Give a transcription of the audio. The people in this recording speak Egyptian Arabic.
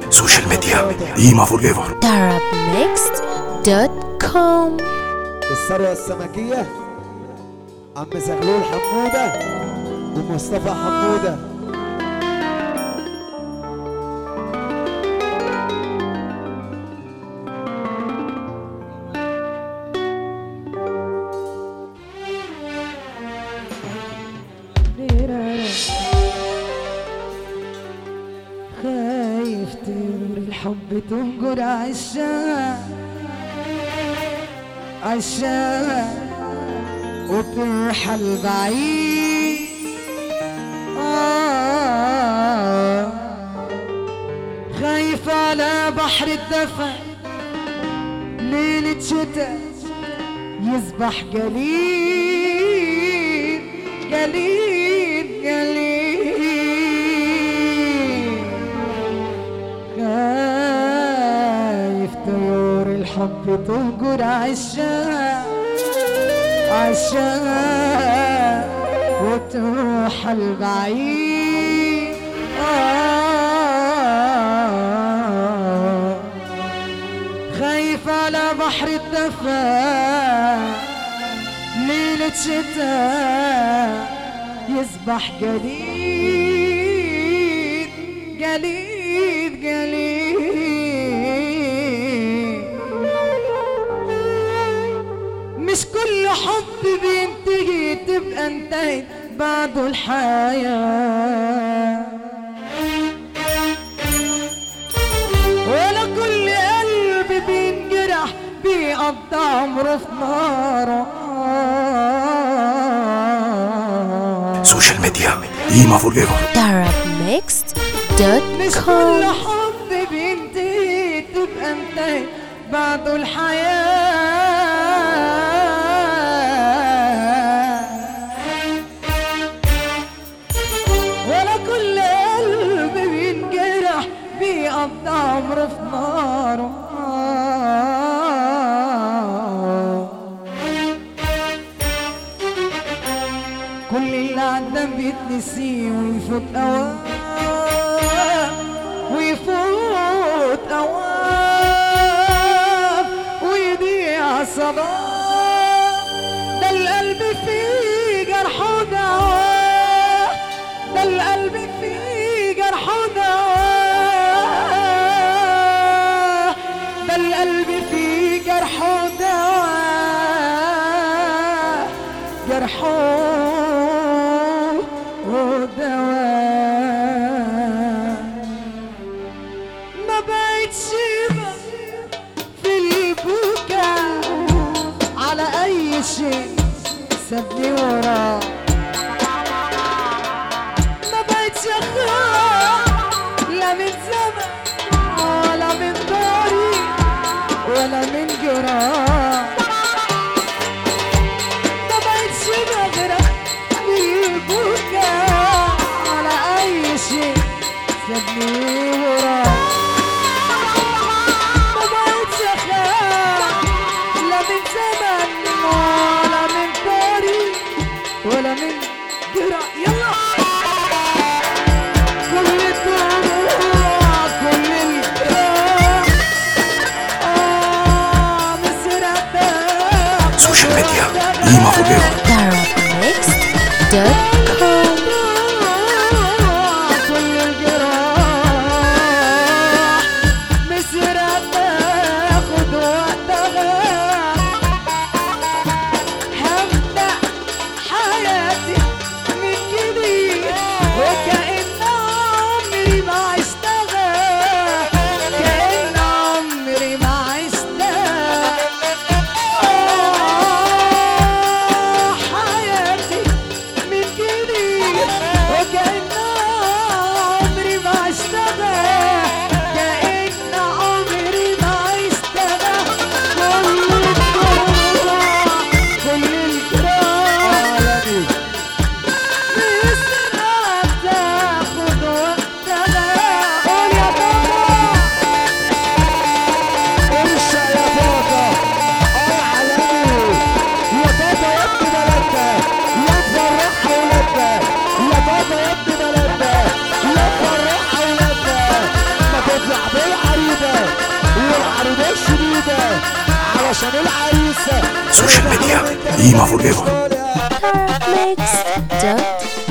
سوشيال ميديا قيمة فور ايفر arabmixed.com الثروة السمكية عم زغلول حمودة ومصطفى حمودة خايف طيور الحب تهجر عالشارع عالشارع وترحل بعيد آه خايف على بحر الدفا ليلة شتاء يصبح جليد جليد جليد خايف طيور الحب تهجر عالشارع عالشارع وتروح البعيد آه خايف على بحر الدفا ليلة شتاء يصبح جليد جليد جليد مش كل حب بينتهي تبقى انتهت بعده الحياة ولا كل قلب بينجرح بيقضي عمره في ناره سوشيال ميديا قيمة فور ايفر مش كل arabmixed.com حب بينتهي تبقى انتهت بعده الحياة ولا كل قلب بينجرح بيقضي عمره في ناره كل اللي عدى بيتنسي ويفوت اوام ويفوت اوام ويضيع صباح ده القلب فيه جرح ودواء ده القلب فيه جرح ودواء ده القلب فيه جرح ودواء جرحه ودواء ما بقتش في البكاء على اي شيء سابني وراه ما بقتش اخاف لا من زمن ولا من طريق ولا من جراح ما بقتش بغرق بالبكاء على اي شيء سابني وراه ما بقتش اخاف لا من زمن ولا من طريق ولا من جراح يلا كل الدموع كل الجراح آه مسرتك سوشيال ميديا قيمة فور ايفر arabmixed.com كل الجراح مسيرة تاخد وقتها هبدأ حياتي من جديد وكأن عمري ما عشتها كأن عمري ما عشتها آه حياتي من جديد وكأن عمري ما عشتها كأن عمري ما عشتها كل الجراح كل الجراح مسرة تاخد وقتها عشان العروسة سوشيال ميديا قيمة فور ايفر Mix. Dot